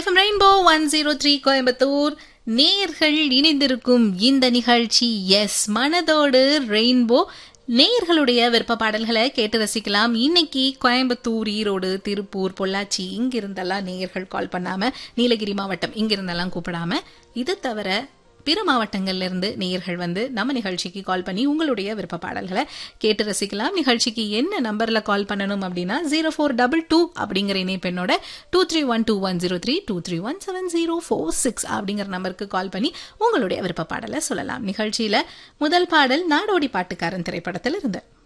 FM rainbow one zero three Coimbatore நேர்கள் இணைந்திருக்கும் இந்த நிகழ்ச்சி எஸ் மனதோடு ரெயின்போ நேர்களுடைய விருப்ப பாடல்களை கேட்டு ரசிக்கலாம் இன்னைக்கு கோயம்புத்தூர் ஈரோடு திருப்பூர் பொள்ளாச்சி இங்கிருந்தெல்லாம் நேயர்கள் கால் பண்ணாம நீலகிரி மாவட்டம் இங்கிருந்தெல்லாம் கூப்பிடாம இது தவிர பிற மாவட்டங்கள்ல இருந்து நேயர்கள் வந்து நம்ம நிகழ்ச்சிக்கு கால் பண்ணி உங்களுடைய விருப்ப பாடல்களை கேட்டு ரசிக்கலாம் நிகழ்ச்சிக்கு என்ன நம்பர்ல கால் பண்ணணும் அப்படின்னா ஜீரோ ஃபோர் டபுள் டூ அப்படிங்கிற இணைப்பெண்ணோட two three one two one zero three two three one seven zero four six அப்படிங்கிற நம்பருக்கு கால் பண்ணி உங்களுடைய விருப்ப பாடலை சொல்லலாம் நிகழ்ச்சியில முதல் பாடல் நாடோடி பாட்டுக்காரன் திரைப்படத்தில் இருந்து